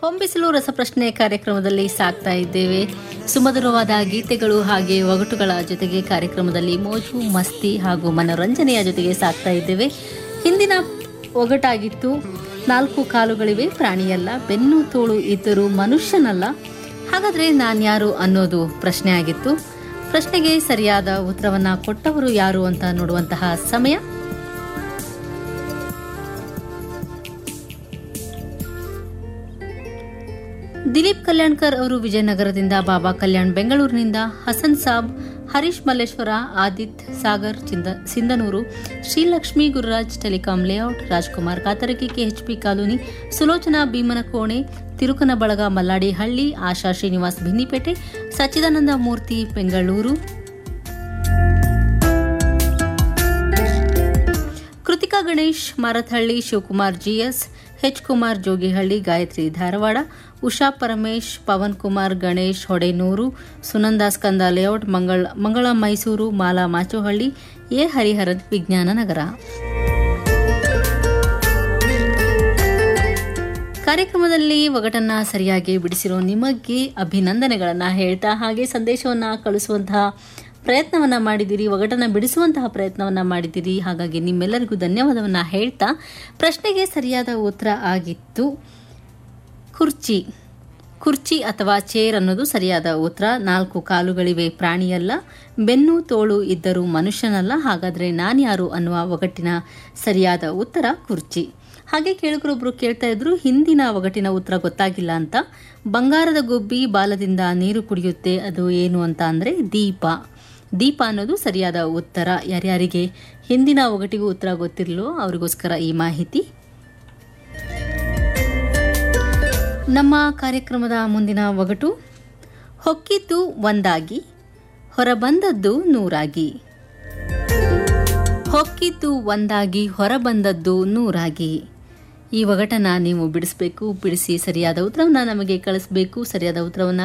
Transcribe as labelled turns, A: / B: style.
A: ಹೊಂಬಿಸಿಲು ರಸಪ್ರಶ್ನೆ ಕಾರ್ಯಕ್ರಮದಲ್ಲಿ ಸಾಕ್ತಾ ಇದ್ದೇವೆ ಸುಮಧುರವಾದ ಗೀತೆಗಳು ಹಾಗೆ ಒಗಟುಗಳ ಜೊತೆಗೆ ಕಾರ್ಯಕ್ರಮದಲ್ಲಿ ಮೋಜು ಮಸ್ತಿ ಹಾಗೂ ಮನೋರಂಜನೆಯ ಜೊತೆಗೆ ಸಾಕ್ತಾ ಇದ್ದೇವೆ ಹಿಂದಿನ ಒಗಟಾಗಿತ್ತು ನಾಲ್ಕು ಕಾಲುಗಳಿವೆ ಪ್ರಾಣಿಯಲ್ಲ ಬೆನ್ನು ತೋಳು ಇದ್ದರೂ ಮನುಷ್ಯನಲ್ಲ ಹಾಗಾದರೆ ನಾನ್ಯಾರು ಅನ್ನೋದು ಪ್ರಶ್ನೆ ಆಗಿತ್ತು ಪ್ರಶ್ನೆಗೆ ಸರಿಯಾದ ಉತ್ತರವನ್ನ ಕೊಟ್ಟವರು ಯಾರು ಅಂತ ನೋಡುವಂತಹ ಸಮಯ ದಿಲೀಪ್ ಕಲ್ಯಾಣ್ಕರ್ ಅವರು ವಿಜಯನಗರದಿಂದ ಬಾಬಾ ಕಲ್ಯಾಣ್ ಬೆಂಗಳೂರಿನಿಂದ ಹಸನ್ ಸಾಬ್ ಹರೀಶ್ ಮಲ್ಲೇಶ್ವರ ಆದಿತ್ ಸಾಗರ್ ಚಿಂದ Sindhanur Srilakshmi Gururaj telecom layout Rajkumar Katarki KHP colony Sulochana Bhimanakone Tirukana ಬಳಗ Malladihalli Asha Srinivas Binnypete Sachidananda Murthy Bengaluru Krithika Ganesh Marathahalli Shivakumar GS H Kumar Jogihalli Gayathri Dharwad Usha Paramesh Pavan Kumar Ganesh Hodenur Sunanda Skanda layout Mangala Mangala Mysuru Mala Machohalli A Hariharan Vijnana Nagara ಕಾರ್ಯಕ್ರಮದಲ್ಲಿ ಒಗಟನ್ನ ಸರಿಯಾಗಿ ಬಿಡಿಸಿರೋ ನಿಮಗೆ ಅಭಿನಂದನೆಗಳನ್ನು ಹೇಳ್ತಾ ಹಾಗೆ ಸಂದೇಶವನ್ನು ಕಳಿಸುವಂತಹ ಪ್ರಯತ್ನವನ್ನ ಮಾಡಿದ್ದೀರಿ ಒಗಟನ್ನ ಬಿಡಿಸುವಂತಹ ಪ್ರಯತ್ನವನ್ನ ಮಾಡಿದ್ದೀರಿ ಹಾಗಾಗಿ ನಿಮ್ಮೆಲ್ಲರಿಗೂ ಧನ್ಯವಾದವನ್ನ ಹೇಳ್ತಾ ಪ್ರಶ್ನೆಗೆ ಸರಿಯಾದ ಉತ್ತರ ಆಗಿತ್ತು ಕುರ್ಚಿ ಕುರ್ಚಿ ಅಥವಾ ಚೇರ್ ಅನ್ನೋದು ಸರಿಯಾದ ಉತ್ತರ ನಾಲ್ಕು ಕಾಲುಗಳಿವೆ ಪ್ರಾಣಿಯಲ್ಲ ಬೆನ್ನು ತೋಳು ಇದ್ದರೂ ಮನುಷ್ಯನಲ್ಲ ಹಾಗಾದರೆ ನಾನ್ಯಾರು ಅನ್ನುವ ಒಗಟ್ಟಿನ ಸರಿಯಾದ ಉತ್ತರ ಕುರ್ಚಿ ಹಾಗೆ ಕೇಳುಗರೊಬ್ರು ಕೇಳ್ತಾ ಇದ್ರು ಹಿಂದಿನ ಒಗಟಿನ ಉತ್ತರ ಗೊತ್ತಾಗಿಲ್ಲ ಅಂತ ಬಂಗಾರದ ಗುಬ್ಬಿ ಬಾಲದಿಂದ ನೀರು ಕುಡಿಯುತ್ತೆ ಅದು ಏನು ಅಂತ ಅಂದರೆ ದೀಪ ದೀಪ ಅನ್ನೋದು ಸರಿಯಾದ ಉತ್ತರ ಯಾರ್ಯಾರಿಗೆ ಹಿಂದಿನ ಒಗಟಿಗೂ ಉತ್ತರ ಗೊತ್ತಿರಲೋ ಅವರಿಗೋಸ್ಕರ ಈ ಮಾಹಿತಿ ನಮ್ಮ ಕಾರ್ಯಕ್ರಮದ ಮುಂದಿನ ಒಗಟು ಹೊಕ್ಕಿದ್ದು ಒಂದಾಗಿ ಹೊರಬಂದದ್ದು ನೂರಾಗಿ ಹೊಕ್ಕಿದ್ದು ಒಂದಾಗಿ ಹೊರಬಂದದ್ದು ನೂರಾಗಿ ಈ ಒಗಟನ ನೀವು ಬಿಡಿಸಬೇಕು ಬಿಡಿಸಿ ಸರಿಯಾದ ಉತ್ತರವನ್ನು ನಮಗೆ ಕಳಿಸಬೇಕು ಸರಿಯಾದ ಉತ್ತರವನ್ನು